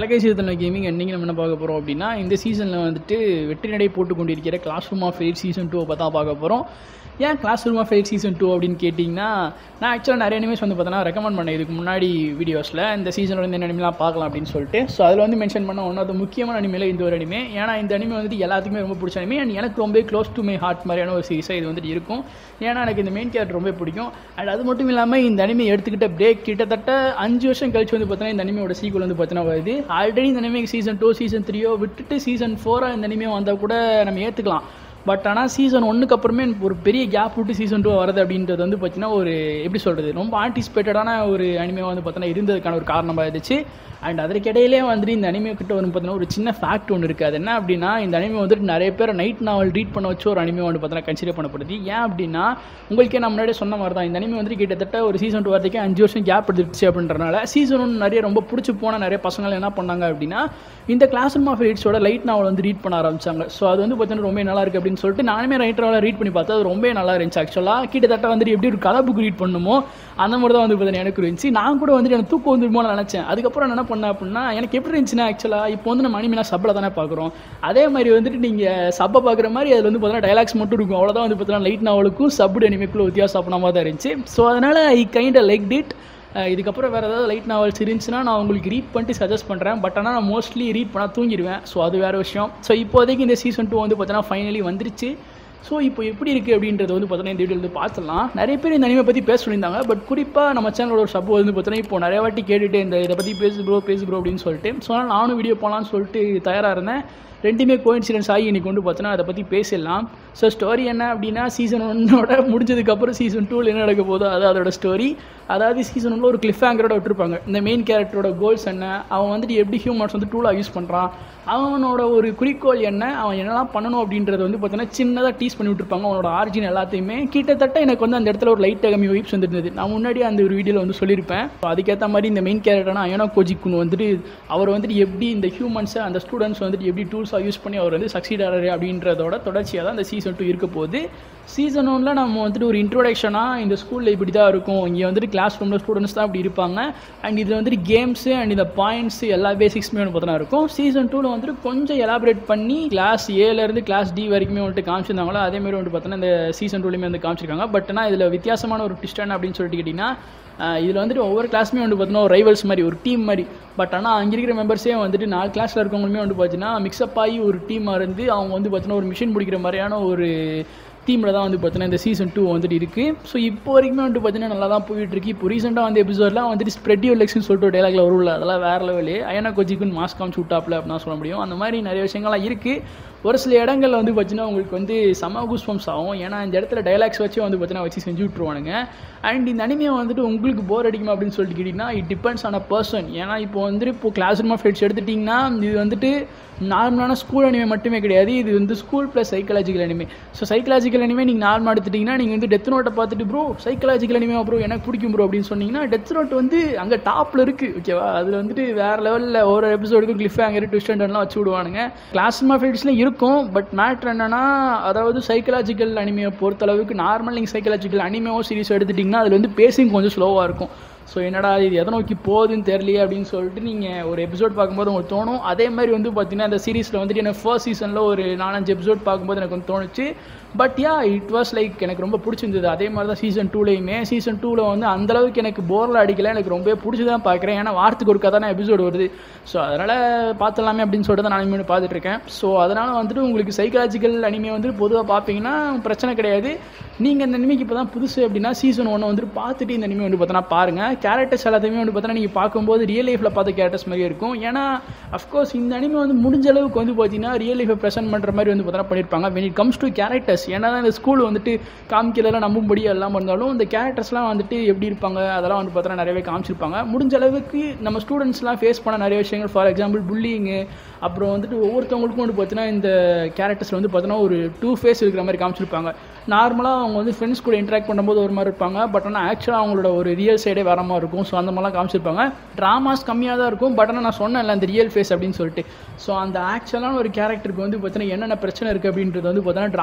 கலக்கை சீசனில் கேமிங் என்னைக்கு நம்ம என்ன பார்க்க போகிறோம் அப்படின்னா இந்த சீசனில் வந்துட்டு வெற்றி நடை போட்டு கொண்டிருக்கிற classroom of elite season two தான் பார்க்க போகிறோம் ஏன் classroom of elite season two அப்படின்னு கேட்டிங்கன்னா நான் ஆக்சுவலாக நிறைய அனிமேஸ் வந்து பார்த்தோன்னா ரெக்கமெண்ட் பண்ணேன் இதுக்கு முன்னாடி வீடியோஸில் இந்த சீசனோட இந்த அனிமெலாம் பார்க்கலாம் அப்படின்னு சொல்லிட்டு ஸோ அதில் வந்து மென்ஷன் பண்ண ஒன்று அது முக்கியமான அனிமையில் இந்த ஒரு அனிமே ஏன்னா இந்த அனிமே வந்துட்டு எல்லாத்துக்குமே ரொம்ப பிடிச்ச அனிமே அண்ட் எனக்கு ரொம்ப க்ளோஸ் டு மை ஹார்ட் மாதிரியான ஒரு சீரிஸாக இது வந்துட்டு இருக்கும் ஏன்னா எனக்கு இந்த மெயின் கேரக்டர் ரொம்ப பிடிக்கும் அண்ட் அது மட்டும் இல்லாமல் இந்த அனிமே எடுத்துக்கிட்ட பிரேக் கிட்டத்தட்ட அஞ்சு வருஷம் கழிச்சு வந்து பார்த்தீங்கன்னா இந்த அனிமையோட சீக்குவல் வந்து பார்த்தீங்கன்னா வருது ஆல்ரெடி இந்த அனிமே சீசன் டூ சீசன் த்ரீயோ விட்டுட்டு சீசன் ஃபோராக இந்த அனிமே வந்தால் கூட நம்ம ஏற்றுக்கலாம் பட் ஆனால் சீசன் ஒன்றுக்கு அப்புறமே ஒரு பெரிய கேப் விட்டு சீசன் டூ வரது அப்படின்றது வந்து பார்த்தீங்கன்னா ஒரு எப்படி சொல்கிறது ரொம்ப ஆன்டிசிபேட்டடான ஒரு அனிமே வந்து பார்த்தீங்கன்னா இருந்ததுக்கான ஒரு காரணமாக இருந்துச்சு அண்ட் அதற்கிடையிலே வந்துட்டு இந்த அனிமே கிட்ட வந்து பார்த்தீங்கன்னா ஒரு சின்ன ஃபேக்ட் ஒன்று இருக்குது அது என்ன அப்படின்னா இந்த அனிமே வந்துட்டு நிறைய பேர் நைட் நாவல் ரீட் பண்ண வச்சு ஒரு அனிமே வந்து பார்த்தீங்கன்னா கன்சிடர் பண்ணப்படுது ஏன் அப்படின்னா உங்களுக்கே நான் முன்னாடியே சொன்ன மாதிரி தான் இந்த அனிமே வந்துட்டு கிட்டத்தட்ட ஒரு சீசன் டூ வரதுக்கே அஞ்சு வருஷம் கேப் எடுத்துருச்சு அப்படின்றனால சீசன் ஒன் நிறைய ரொம்ப பிடிச்சி போன நிறைய பசங்கள் என்ன பண்ணாங்க அப்படின்னா இந்த கிளாஸ் ரூம் ஆஃப் ரீட்ஸோட லைட் நாவல் வந்து ரீட் பண்ண ஆரம்பிச்சாங்க ஸோ அது வந்து பார்த்தீங்கன்னா ரொம்ப நல்லா இருக்குது அப்படின்னு சொல்லிட்டு நானுமே ரைட் நாவலை ரீட் பண்ணி பார்த்தா அது ரொம்ப நல்லா இருந்துச்சு ஆக்சுவலாக கிட்டத்தட்ட வந்துட்டு எப்படி ஒரு கதை புக் ரீட் பண்ணுமோ அந்த மாதிரி தான் வந்து பார்த்தீங்கன்னா எனக்கு இருந்துச்சு நான் கூட வந்துட்டு எனக்கு தூக்கம் வந்துருமோன்னு நினச்சேன் அதுக்கப்புறம் என்ன பண்ணேன் அப்படின்னா எனக்கு எப்படி இருந்துச்சுன்னா ஆக்சுவலாக இப்போ வந்து நம்ம அனிமெலாம் சப்பில் தானே பார்க்குறோம் அதே மாதிரி வந்துட்டு நீங்கள் சப்பை பார்க்குற மாதிரி அதில் வந்து பார்த்தீங்கன்னா டைலாக்ஸ் மட்டும் இருக்கும் அவ்வளோதான் வந்து பார்த்தீங்கன்னா லைட் நாவலுக்கும் சப்பு அனிமேக்குள்ள வித்தியாசம் பண்ணாமல் தான் இருந்துச்சு ஸோ அதனால் ஐ கைண்ட் லைக் டிட் இதுக்கப்புறம் வேறு ஏதாவது லைட் நாவல்ஸ் இருந்துச்சுன்னா நான் உங்களுக்கு ரீட் பண்ணிட்டு சஜஸ்ட் பண்ணுறேன் பட் ஆனால் நான் மோஸ்ட்லி ரீட் பண்ணால் தூங்கிடுவேன் ஸோ அது வேறு விஷயம் ஸோ இப்போதைக்கு இந்த சீசன் டூ வந்து பார்த்தீங்கன்னா ஃபைனலி வந்துருச்சு ஸோ இப்போ எப்படி இருக்குது அப்படின்றது வந்து பார்த்தீங்கன்னா இந்த வீடியோ வந்து பார்த்துலாம் நிறைய பேர் இந்த அனிமே பற்றி பேச சொல்லியிருந்தாங்க பட் குறிப்பாக நம்ம சேனலோட ஒரு சப்போ வந்து பார்த்தீங்கன்னா இப்போ நிறைய வாட்டி கேட்டுட்டு இந்த இதை பற்றி பேசு ப்ரோ பேசு ப்ரோ அப்படின்னு சொல்லிட்டு ஸோ அதனால் நானும் வீடியோ போகலான்னு சொல்லிட்டு தயாராக இருந்தேன் ரெண்டுமே கோயின்சிடன்ஸ் ஆகி இன்றைக்கி வந்து பார்த்தோன்னா அதை பற்றி பேசிடலாம் ஸோ ஸ்டோரி என்ன அப்படின்னா சீசன் ஒன்னோட முடிஞ்சதுக்கப்புறம் சீசன் டூவில் என்ன நடக்க போதோ அது அதோட ஸ்டோரி அதாவது சீசன் ஒன்றில் ஒரு கிளிஃப் ஹேங்கரோட விட்டுருப்பாங்க இந்த மெயின் கேரக்டரோட கோல்ஸ் என்ன அவன் வந்துட்டு எப்படி ஹியூமன்ஸ் வந்து டூலாக யூஸ் பண்ணுறான் அவனோட ஒரு குறிக்கோள் என்ன அவன் என்னெல்லாம் பண்ணணும் அப்படின்றது வந்து பார்த்தீங்கன்னா சின்னதாக டீஸ் பண்ணி விட்டுருப்பாங்க அவனோட ஆரிஜின் எல்லாத்தையுமே கிட்டத்தட்ட எனக்கு வந்து அந்த இடத்துல ஒரு லைட் கம்மி வைப்ஸ் வந்துருந்தது நான் முன்னாடி அந்த ஒரு வீடியோவில் வந்து சொல்லியிருப்பேன் ஸோ அதுக்கேற்ற மாதிரி இந்த மெயின் கேரக்டர்னா அயனா கோஜிக்குன்னு வந்துட்டு அவர் வந்துட்டு எப்படி இந்த ஹியூமன்ஸை அந்த ஸ்டூடெண்ட்ஸ் வந்துட்டு எப்படி டூல்ஸாக யூஸ் பண்ணி அவர் வந்து சக்சீட் ஆகிறாரு அப்படின்றதோட தொடர்ச்சியாக தான் இந்த சீசன் டூ இருக்க போகுது சீசன் ஒன்றில் நம்ம வந்துட்டு ஒரு இன்ட்ரோடக்ஷனாக இந்த ஸ்கூலில் இப்படி தான் இருக்கும் இங்கே வந்துட்டு கிளாஸ் ரூமில் ஸ்டூடெண்ட்ஸ் தான் அப்படி இருப்பாங்க அண்ட் இதில் வந்துட்டு கேம்ஸு அண்ட் இந்த பாயிண்ட்ஸ் எல்லா பேசிக்ஸுமே வந்து பார்த்தோன்னா இருக்கும் சீசன் டூவில் வந்துட்டு கொஞ்சம் எலாபரேட் பண்ணி கிளாஸ் ஏலேருந்து கிளாஸ் டி வரைக்குமே வந்துட்டு காமிச்சிருந்தாங்களோ அதேமாதிரி வந்துட்டு பார்த்தோன்னா இந்த சீசன் டூலையுமே வந்து காமிச்சிருக்காங்க பட் ஆனால் இதில் வித்தியாசமான ஒரு ட்விஸ்ட் என்ன அப்படின்னு சொல்லிட்டு கேட்டிங்கன்னா இதில் வந்துட்டு ஒவ்வொரு கிளாஸுமே வந்து பார்த்தீங்கன்னா ஒரு ரைவல்ஸ் மாதிரி ஒரு டீம் மாதிரி பட் ஆனால் அங்கே இருக்கிற மெம்பர்ஸே வந்துட்டு நாலு கிளாஸில் இருக்கவங்களுமே வந்து பார்த்தீங்கன்னா மிக்ஸ்அப் ஆகி ஒரு டீமாக இருந்து அவங்க வந்து பார்த்தீங்கன்னா ஒரு மிஷின் பிடிக்கிற மாதிரியான ஒரு டீமில் தான் வந்து பார்த்தீங்கன்னா இந்த சீசன் டூ வந்துட்டு இருக்குது ஸோ இப்போ வரைக்குமே வந்துட்டு பார்த்தீங்கன்னா நல்லா தான் போயிட்டு இருக்கு இப்போ ரீசெண்டாக வந்து எபிசோட்லாம் வந்துட்டு ஸ்ப்ரெட் யூ லெக்ஸ்னு சொல்லிட்டு ஒரு டேலாக்ல வரும்ல அதெல்லாம் வேறு லெவலு அயனா கொஜிக்குன்னு மாஸ் காமிச்சு விட்டாப்ல அப்படின்னு சொல்ல முடியும் அந்த மாதிரி நிறைய விஷயங்கள்லாம் இருக்குது ஒரு சில இடங்களில் வந்து பார்த்தீங்கன்னா உங்களுக்கு வந்து செம கூஸ்பம்ஸ் ஆகும் ஏன்னா இந்த இடத்துல டைலாக்ஸ் வச்சு வந்து பார்த்தீங்கன்னா வச்சு செஞ்சு விட்ருவானுங்க அண்ட் இந்த அனிமையை வந்துட்டு உங்களுக்கு போர் அடிக்குமா அப்படின்னு சொல்லிட்டு கேட்டிங்கன்னா it depends on a person ஏன்னா இப்போ வந்துட்டு இப்போ கிளாஸ் ரூம் ஆஃப் ஃபைட்ஸ் எடுத்துட்டிங்கன்னா இது வந்துட்டு நார்மலான ஸ்கூல் அனிமே மட்டுமே கிடையாது இது வந்து school plus psychological anime so psychological anime நீங்கள் நார்மல் எடுத்துட்டிங்கன்னா நீங்கள் வந்து டெத் நோட்டை பார்த்துட்டு ப்ரோ சைக்காலஜிக்கல் அனிமே ப்ரோ எனக்கு பிடிக்கும் ப்ரோ அப்படின்னு சொன்னீங்கன்னா டெத் நோட் வந்து அங்கே டாப்பில் இருக்குது ஓகேவா அதில் வந்துட்டு வேறு லெவலில் ஒரு எபிசோடுக்கு கிளிஃப் ஹேங்கர் ட்விஸ்டன்லாம் வச்சு விடுவானுங்க கிளாஸ் ரூம் ஆஃப் ஃபைட்ஸில் இருக்கும் பட் மேட்ரு என்னன்னா அதாவது சைக்காலஜிக்கல் அனிமையை பொறுத்தளவுக்கு நார்மல் நீங்கள் சைக்காலஜிக்கல் அனிமையோ சீரிஸ் எடுத்துட்டிங்கன்னா அதில் வந்து பேசிங் கொஞ்சம் ஸ்லோவாக இருக்கும் ஸோ என்னடா இது எதை நோக்கி போகுதுன்னு தெரியலையே அப்படின்னு சொல்லிட்டு நீங்கள் ஒரு எபிசோட் பார்க்கும்போது உங்களுக்கு தோணும் அதே மாதிரி வந்து பார்த்தீங்கன்னா இந்த சீரிஸில் வந்துட்டு எனக்கு ஃபர்ஸ்ட் சீசனில் ஒரு நாலஞ்சு எபிசோட் பார்க்கும்போது எனக்கு வந்து தோணுச்சு but yeah it was like எனக்கு ரொம்ப பிடிச்சிருந்தது அதே மாதிரி தான் சீசன் டூலையுமே சீசன் டூவில் வந்து அந்தளவுக்கு எனக்கு போரில் அடிக்கல எனக்கு ரொம்ப பிடிச்சி தான் பார்க்குறேன் ஏன்னா வாரத்துக்கு ஒரு கதான எபிசோடு வருது ஸோ அதனால் பார்த்துலாமே அப்படின்னு சொல்லிட்டு தான் நான் அனிமே பார்த்துட்டு இருக்கேன் ஸோ அதனால் வந்துட்டு உங்களுக்கு சைக்காலஜிக்கல் அனிமே வந்து பொதுவாக பார்ப்பீங்கன்னா பிரச்சனை கிடையாது நீங்கள் இந்த அனிமைக்கு இப்போ தான் புதுசு அப்படின்னா சீசன் ஒன்று வந்துட்டு பார்த்துட்டு இந்த அனிமே வந்து பார்த்தோன்னா பாருங்கள் கேரக்டர்ஸ் எல்லாத்தையுமே வந்து பார்த்தோன்னா நீங்கள் பார்க்கும்போது ரியல் லைஃப்பில் பார்த்த கேரக்டர்ஸ் மாதிரியே இருக்கும் ஏன்னா அஃப்கோர்ஸ் இந்த அனிமே வந்து முடிஞ்ச அளவுக்கு வந்து பார்த்தீங்கன்னா ரியல் லைஃப்பை ப்ரெசென்ட் பண்ணுற மாதிரி வந்து பார்த்தோன்னா பண்ணியிருப்பாங்க when it comes to characters ஏன்னா இந்த ஸ்கூல் வந்துட்டு காமிக்கிறதெல்லாம் நம்பும்படி எல்லாம் இருந்தாலும் இந்த கேரக்டர்ஸ்லாம் வந்துட்டு எப்படி இருப்பாங்க அதெல்லாம் வந்து பார்த்தோன்னா நிறையவே காமிச்சிருப்பாங்க முடிஞ்ச அளவுக்கு நம்ம ஸ்டூடெண்ட்ஸ்லாம் ஃபேஸ் பண்ண நிறைய விஷயங்கள் ஃபார் எக்ஸாம்பிள் புல்லிங்கு அப்புறம் வந்துட்டு ஒவ்வொருத்தவங்களுக்கும் வந்து பார்த்தீங்கன்னா இந்த கேரக்டர்ஸில் வந்து பார்த்தீங்கன்னா ஒரு டூ ஃபேஸ் இருக்கிற மாதிரி காமிச்சிருப்பாங்க நார்மலாக அவங்க வந்து ஃப்ரெண்ட்ஸ் கூட இன்ட்ராக்ட் பண்ணும்போது ஒரு மாதிரி இருப்பாங்க பட் ஆனால் ஆக்சுவலாக அவங்களோட ஒரு ரியல் சைடே வர மாதிரி இருக்கும் ஸோ அந்த மாதிரிலாம் காமிச்சிருப்பாங்க ட்ராமாஸ் கம்மியாக தான் இருக்கும் பட் ஆனால் நான் சொன்னேன்ல அந்த ரியல் ஃபேஸ் அப்படின்னு சொல்லிட்டு ஸோ அந்த ஆக்சுவலான ஒரு கேரக்டருக்கு வந்து பார்த்தீங்கன்னா என்னென்ன பிரச்சனை இருக்குது அப்படின்றது வந்து பார்த்தீங்கன்னா ட்ராமா மூலமாக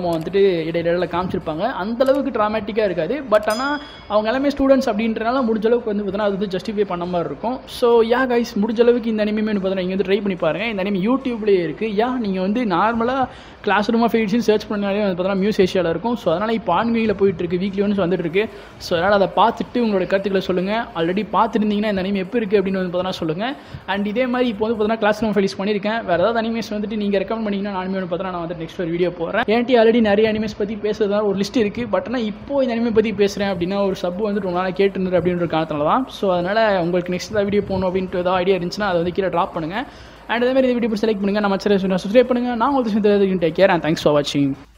ப்ரோமோ வந்துட்டு இடையில காமிச்சிருப்பாங்க அந்த அளவுக்கு ட்ராமேட்டிக்காக இருக்காது பட் ஆனால் அவங்க எல்லாமே ஸ்டூடெண்ட்ஸ் அப்படின்றனால முடிஞ்ச அளவுக்கு வந்து பார்த்தீங்கன்னா அது வந்து ஜஸ்டிஃபை பண்ண மாதிரி இருக்கும் ஸோ யா கைஸ் முடிஞ்ச அளவுக்கு இந்த அனிமே வந்து பார்த்தீங்கன்னா நீங்கள் வந்து ட்ரை பண்ணி பாருங்கள் இந்த அனிமே யூடியூப்லேயே இருக்குது யா நீங்கள் வந்து நார்மலாக கிளாஸ் ரூம் ஆஃப் எயிட்ஸின் சர்ச் பண்ணாலே வந்து பார்த்தீங்கன்னா மியூஸ் ஏஷியாவில் இருக்கும் ஸோ அதனால் இப்போ ஆன்மீகில் போயிட்டு இருக்கு வீக்லி ஒன்ஸ் வந்துட்டு இருக்கு ஸோ அதனால் அதை பார்த்துட்டு உங்களோட கருத்துக்களை சொல்லுங்கள் ஆல்ரெடி பார்த்துருந்தீங்கன்னா இந்த அனிமே எப்போ இருக்குது அப்படின்னு வந்து பார்த்தீங்கன்னா சொல்லுங்கள் அண்ட் இதே மாதிரி இப்போ வந்து பார்த்தீங்கன்னா கிளாஸ் ரூம் ஃபைல்ஸ் பண்ணியிருக்கேன் வேறு ஏதாவது அனிமேஸ் வந்துட்டு நீங்கள் ரெக்கமெண்ட் பண்ணிங்கன்னா நானுமே வந்து பார்த்தீங்கன்னா நான் வந்து நெக்ஸ்ட் ஒரு வீடியோ போகிறேன் ஏன்ட்டி ஆல்ரெடி நிறைய அனிமேஸ் பற்றி பேசுறதா ஒரு லிஸ்ட் இருக்குது பட் ஆனால் இப்போ இந்த அனிமே பற்றி பேசுகிறேன் அப்படின்னா ஒரு சப் வந்துட்டு ரொம்ப நாளாக கேட்டுருந்தது அப்படின்ற காரணத்தில் தான் ஸோ அதனால் உங்களுக்கு நெக்ஸ்ட் ஏதாவது வீடியோ போகணும் அப்படின்ட்டு ஏதாவது ஐடியா இருந்துச்சுன்னா அதை வந்து கீழே ட்ராப் பண்ணுங்கள் அண்ட் அதே மாதிரி இந்த வீடியோ செலக்ட் பண்ணுங்கள் நம்ம சேனல் சப்ஸ்கிரைப் பண்ணுங்கள் நான் உங்களுக்கு take care and thanks for வாட்சிங்